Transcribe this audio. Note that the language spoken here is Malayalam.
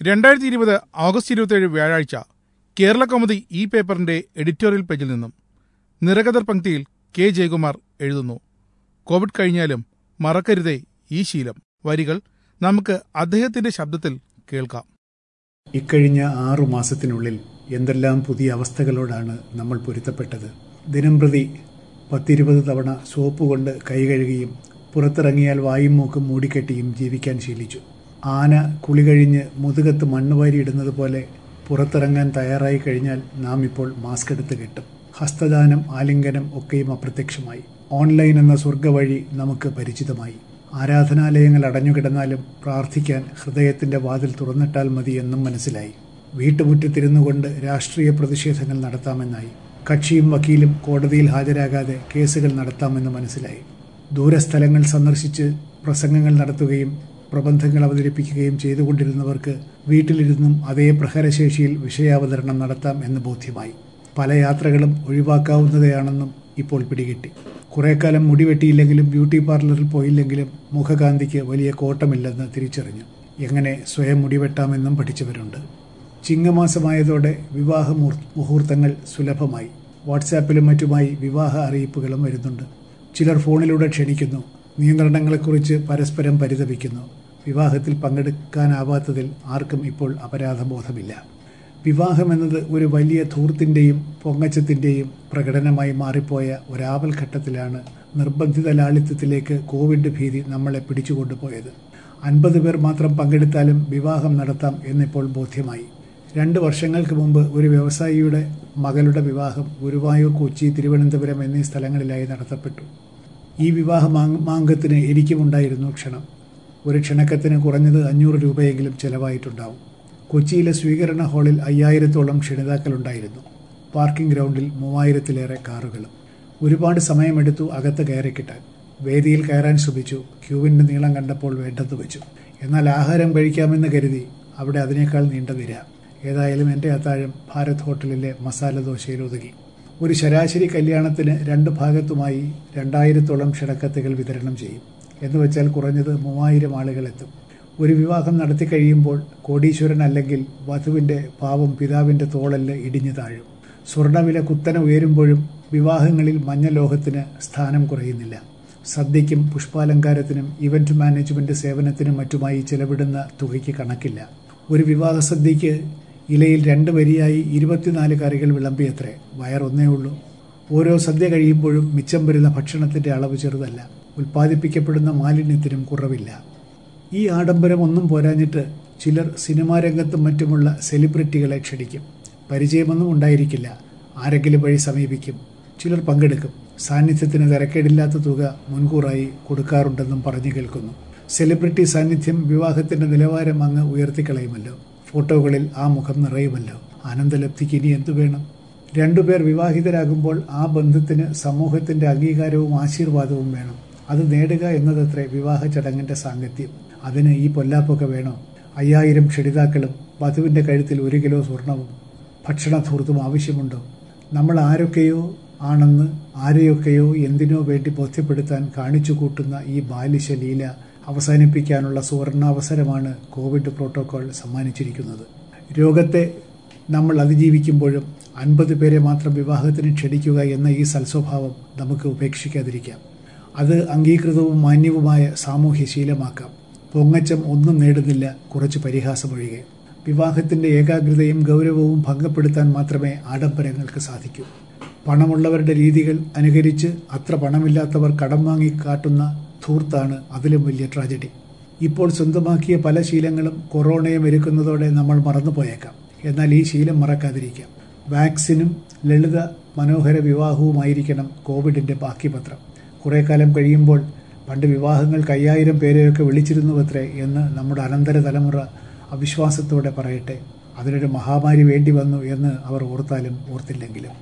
രണ്ടായിരത്തി ഇരുപത് ഓഗസ്റ്റ് ഇരുപത്തിയേഴ് വ്യാഴാഴ്ച കേരള കൗമുദി ഈ പേപ്പറിന്റെ എഡിറ്റോറിയൽ പേജിൽ നിന്നും നിറകതർ പങ്ക്തിയിൽ കെ ജയകുമാർ എഴുതുന്നു കോവിഡ് കഴിഞ്ഞാലും മറക്കരുതേ ഈ ശീലം വരികൾ നമുക്ക് അദ്ദേഹത്തിന്റെ ശബ്ദത്തിൽ കേൾക്കാം ഇക്കഴിഞ്ഞ ആറു മാസത്തിനുള്ളിൽ എന്തെല്ലാം പുതിയ അവസ്ഥകളോടാണ് നമ്മൾ പൊരുത്തപ്പെട്ടത് ദിനംപ്രതി പത്തിരുപത് തവണ സോപ്പ് കൊണ്ട് കൈ കഴുകിയും പുറത്തിറങ്ങിയാൽ വായും മൂക്കും മൂടിക്കെട്ടിയും ജീവിക്കാൻ ശീലിച്ചു ആന കുളി കഴിഞ്ഞ് മുതുകത്ത് മണ്ണ് വാരിയിടുന്നത് പോലെ പുറത്തിറങ്ങാൻ തയ്യാറായി കഴിഞ്ഞാൽ നാം ഇപ്പോൾ മാസ്ക് എടുത്ത് കെട്ടും ഹസ്തദാനം ആലിംഗനം ഒക്കെയും അപ്രത്യക്ഷമായി ഓൺലൈൻ എന്ന സ്വർഗവഴി നമുക്ക് പരിചിതമായി ആരാധനാലയങ്ങൾ അടഞ്ഞുകിടന്നാലും പ്രാർത്ഥിക്കാൻ ഹൃദയത്തിന്റെ വാതിൽ തുറന്നിട്ടാൽ മതി എന്നും മനസ്സിലായി വീട്ടുമുറ്റത്തിരുന്നു കൊണ്ട് രാഷ്ട്രീയ പ്രതിഷേധങ്ങൾ നടത്താമെന്നായി കക്ഷിയും വക്കീലും കോടതിയിൽ ഹാജരാകാതെ കേസുകൾ നടത്താമെന്ന് മനസ്സിലായി ദൂരസ്ഥലങ്ങൾ സന്ദർശിച്ച് പ്രസംഗങ്ങൾ നടത്തുകയും പ്രബന്ധങ്ങൾ അവതരിപ്പിക്കുകയും ചെയ്തുകൊണ്ടിരുന്നവർക്ക് വീട്ടിലിരുന്നും അതേ പ്രഹരശേഷിയിൽ വിഷയാവതരണം നടത്താം എന്ന് ബോധ്യമായി പല യാത്രകളും ഒഴിവാക്കാവുന്നതാണെന്നും ഇപ്പോൾ പിടികിട്ടി കുറെ കാലം മുടിവെട്ടിയില്ലെങ്കിലും ബ്യൂട്ടി പാർലറിൽ പോയില്ലെങ്കിലും മുഖകാന്തിക്ക് വലിയ കോട്ടമില്ലെന്ന് തിരിച്ചറിഞ്ഞു എങ്ങനെ സ്വയം മുടിവെട്ടാമെന്നും പഠിച്ചവരുണ്ട് ചിങ്ങമാസമായതോടെ വിവാഹ മുഹൂർത്തങ്ങൾ സുലഭമായി വാട്സാപ്പിലും മറ്റുമായി വിവാഹ അറിയിപ്പുകളും വരുന്നുണ്ട് ചിലർ ഫോണിലൂടെ ക്ഷണിക്കുന്നു നിയന്ത്രണങ്ങളെക്കുറിച്ച് പരസ്പരം പരിതപിക്കുന്നു വിവാഹത്തിൽ പങ്കെടുക്കാനാവാത്തതിൽ ആർക്കും ഇപ്പോൾ അപരാധബോധമില്ല വിവാഹമെന്നത് ഒരു വലിയ ധൂർത്തിൻ്റെയും പൊങ്ങച്ചത്തിൻ്റെയും പ്രകടനമായി മാറിപ്പോയ ഒരാവൽ ഘട്ടത്തിലാണ് നിർബന്ധിത ലാളിത്യത്തിലേക്ക് കോവിഡ് ഭീതി നമ്മളെ പിടിച്ചുകൊണ്ടുപോയത് അൻപത് പേർ മാത്രം പങ്കെടുത്താലും വിവാഹം നടത്താം എന്നിപ്പോൾ ബോധ്യമായി രണ്ട് വർഷങ്ങൾക്ക് മുമ്പ് ഒരു വ്യവസായിയുടെ മകളുടെ വിവാഹം ഗുരുവായൂർ കൊച്ചി തിരുവനന്തപുരം എന്നീ സ്ഥലങ്ങളിലായി നടത്തപ്പെട്ടു ഈ വിവാഹ മാങ്കത്തിന് എനിക്കുമുണ്ടായിരുന്നു ക്ഷണം ഒരു ക്ഷണക്കത്തിന് കുറഞ്ഞത് അഞ്ഞൂറ് രൂപയെങ്കിലും ചെലവായിട്ടുണ്ടാവും കൊച്ചിയിലെ സ്വീകരണ ഹാളിൽ അയ്യായിരത്തോളം ക്ഷണിതാക്കളുണ്ടായിരുന്നു പാർക്കിംഗ് ഗ്രൗണ്ടിൽ മൂവായിരത്തിലേറെ കാറുകളും ഒരുപാട് സമയമെടുത്തു അകത്ത് കയറി കിട്ടാൻ വേദിയിൽ കയറാൻ ശ്രമിച്ചു ക്യൂവിൻ്റെ നീളം കണ്ടപ്പോൾ വേണ്ടെന്ന് വെച്ചു എന്നാൽ ആഹാരം കഴിക്കാമെന്ന് കരുതി അവിടെ അതിനേക്കാൾ നീണ്ട നിര ഏതായാലും എൻ്റെ അത്താഴം ഭാരത് ഹോട്ടലിലെ മസാല ദോശയിൽ ഒതുങ്ങി ഒരു ശരാശരി കല്യാണത്തിന് രണ്ട് ഭാഗത്തുമായി രണ്ടായിരത്തോളം ക്ഷണക്കത്തുകൾ വിതരണം ചെയ്യും എന്ന് വെച്ചാൽ കുറഞ്ഞത് മൂവായിരം ആളുകൾ എത്തും ഒരു വിവാഹം നടത്തി കഴിയുമ്പോൾ കോടീശ്വരൻ അല്ലെങ്കിൽ വധുവിൻ്റെ പാവം പിതാവിൻ്റെ തോളല് ഇടിഞ്ഞു താഴും സ്വർണ്ണവില കുത്തനെ ഉയരുമ്പോഴും വിവാഹങ്ങളിൽ മഞ്ഞലോഹത്തിന് സ്ഥാനം കുറയുന്നില്ല സദ്യയ്ക്കും പുഷ്പാലങ്കാരത്തിനും ഇവന്റ് മാനേജ്മെന്റ് സേവനത്തിനും മറ്റുമായി ചെലവിടുന്ന തുകയ്ക്ക് കണക്കില്ല ഒരു വിവാഹ സദ്യയ്ക്ക് ഇലയിൽ രണ്ട് വരിയായി ഇരുപത്തിനാല് കറികൾ വിളമ്പിയത്രേ വയറൊന്നേ ഉള്ളൂ ഓരോ സദ്യ കഴിയുമ്പോഴും മിച്ചം വരുന്ന ഭക്ഷണത്തിന്റെ അളവ് ചെറുതല്ല ഉൽപ്പാദിപ്പിക്കപ്പെടുന്ന മാലിന്യത്തിനും കുറവില്ല ഈ ആഡംബരം ഒന്നും പോരാഞ്ഞിട്ട് ചിലർ സിനിമാ രംഗത്തും മറ്റുമുള്ള സെലിബ്രിറ്റികളെ ക്ഷണിക്കും പരിചയമൊന്നും ഉണ്ടായിരിക്കില്ല ആരെങ്കിലും വഴി സമീപിക്കും ചിലർ പങ്കെടുക്കും സാന്നിധ്യത്തിന് തിരക്കേടില്ലാത്ത തുക മുൻകൂറായി കൊടുക്കാറുണ്ടെന്നും പറഞ്ഞു കേൾക്കുന്നു സെലിബ്രിറ്റി സാന്നിധ്യം വിവാഹത്തിന്റെ നിലവാരം അങ്ങ് ഉയർത്തിക്കളയുമല്ലോ ഫോട്ടോകളിൽ ആ മുഖം നിറയുമല്ലോ ആനന്ദലബ്ധിക്ക് ഇനി എന്തു വേണം രണ്ടുപേർ വിവാഹിതരാകുമ്പോൾ ആ ബന്ധത്തിന് സമൂഹത്തിന്റെ അംഗീകാരവും ആശീർവാദവും വേണം അത് നേടുക എന്നതത്രേ വിവാഹ ചടങ്ങിന്റെ സാങ്കത്യം അതിന് ഈ പൊല്ലാപ്പൊക്കെ വേണോ അയ്യായിരം ക്ഷണിതാക്കളും വധുവിന്റെ കഴുത്തിൽ ഒരു കിലോ സ്വർണവും ഭക്ഷണധൂർത്തും ആവശ്യമുണ്ടോ നമ്മൾ ആരൊക്കെയോ ആണെന്ന് ആരെയൊക്കെയോ എന്തിനോ വേണ്ടി ബോധ്യപ്പെടുത്താൻ കാണിച്ചു കൂട്ടുന്ന ഈ ബാലിശ ലീല അവസാനിപ്പിക്കാനുള്ള സുവർണാവസരമാണ് കോവിഡ് പ്രോട്ടോകോൾ സമ്മാനിച്ചിരിക്കുന്നത് രോഗത്തെ നമ്മൾ അതിജീവിക്കുമ്പോഴും അൻപത് പേരെ മാത്രം വിവാഹത്തിന് ക്ഷണിക്കുക എന്ന ഈ സൽസ്വഭാവം നമുക്ക് ഉപേക്ഷിക്കാതിരിക്കാം അത് അംഗീകൃതവും മാന്യവുമായ സാമൂഹ്യ ശീലമാക്കാം പൊങ്ങച്ചം ഒന്നും നേടുന്നില്ല കുറച്ച് പരിഹാസമൊഴികെ വിവാഹത്തിന്റെ ഏകാഗ്രതയും ഗൗരവവും ഭംഗപ്പെടുത്താൻ മാത്രമേ ആഡംബരങ്ങൾക്ക് സാധിക്കൂ പണമുള്ളവരുടെ രീതികൾ അനുകരിച്ച് അത്ര പണമില്ലാത്തവർ കടം വാങ്ങി കാട്ടുന്ന ധൂർത്താണ് അതിലും വലിയ ട്രാജഡി ഇപ്പോൾ സ്വന്തമാക്കിയ പല ശീലങ്ങളും കൊറോണയെ മെരുക്കുന്നതോടെ നമ്മൾ മറന്നുപോയേക്കാം എന്നാൽ ഈ ശീലം മറക്കാതിരിക്കാം വാക്സിനും ലളിത മനോഹര വിവാഹവുമായിരിക്കണം കോവിഡിന്റെ ബാക്കി പത്രം കുറെ കാലം കഴിയുമ്പോൾ പണ്ട് വിവാഹങ്ങൾക്ക് അയ്യായിരം പേരെയൊക്കെ വിളിച്ചിരുന്നുവത്രേ എന്ന് നമ്മുടെ അനന്തര തലമുറ അവിശ്വാസത്തോടെ പറയട്ടെ അതിനൊരു മഹാമാരി വേണ്ടി വന്നു എന്ന് അവർ ഓർത്താലും ഓർത്തില്ലെങ്കിലും